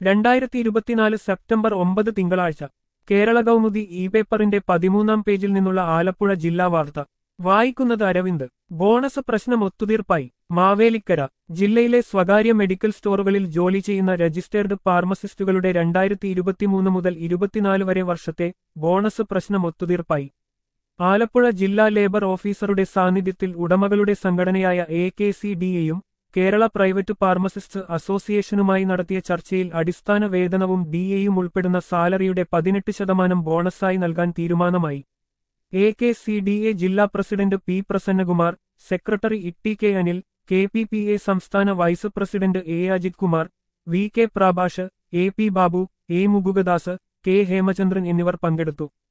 രണ്ടായിരത്തി ഇരുപത്തിനാല് സെപ്റ്റംബർ ഒമ്പത് തിങ്കളാഴ്ച കേരള കൗമുദി ഇ പേപ്പറിന്റെ പതിമൂന്നാം പേജിൽ നിന്നുള്ള ആലപ്പുഴ ജില്ലാ വാർത്ത വായിക്കുന്നത് അരവിന്ദ് ബോണസ് പ്രശ്നം ഒത്തുതീർപ്പായി മാവേലിക്കര ജില്ലയിലെ സ്വകാര്യ മെഡിക്കൽ സ്റ്റോറുകളിൽ ജോലി ചെയ്യുന്ന രജിസ്റ്റേർഡ് ഫാർമസിസ്റ്റുകളുടെ രണ്ടായിരത്തി ഇരുപത്തിമൂന്ന് മുതൽ ഇരുപത്തിനാല് വരെ വർഷത്തെ ബോണസ് പ്രശ്നം ഒത്തുതീർപ്പായി ആലപ്പുഴ ജില്ലാ ലേബർ ഓഫീസറുടെ സാന്നിധ്യത്തിൽ ഉടമകളുടെ സംഘടനയായ എ കെ സി ഡിയെയും കേരള പ്രൈവറ്റ് ഫാർമസിസ്റ്റ് അസോസിയേഷനുമായി നടത്തിയ ചർച്ചയിൽ അടിസ്ഥാന വേതനവും ഡിഎയും ഉൾപ്പെടുന്ന സാലറിയുടെ പതിനെട്ട് ശതമാനം ബോണസായി നൽകാൻ തീരുമാനമായി A K C D A ജില്ലാ president P Prasannakumar secretary Itty K Anil K P P A സംസ്ഥാന vice president A Ajith Kumar V K Prabhash A P Babu A Mukugadas K Hemachandran എന്നിവർ പങ്കെടുത്തു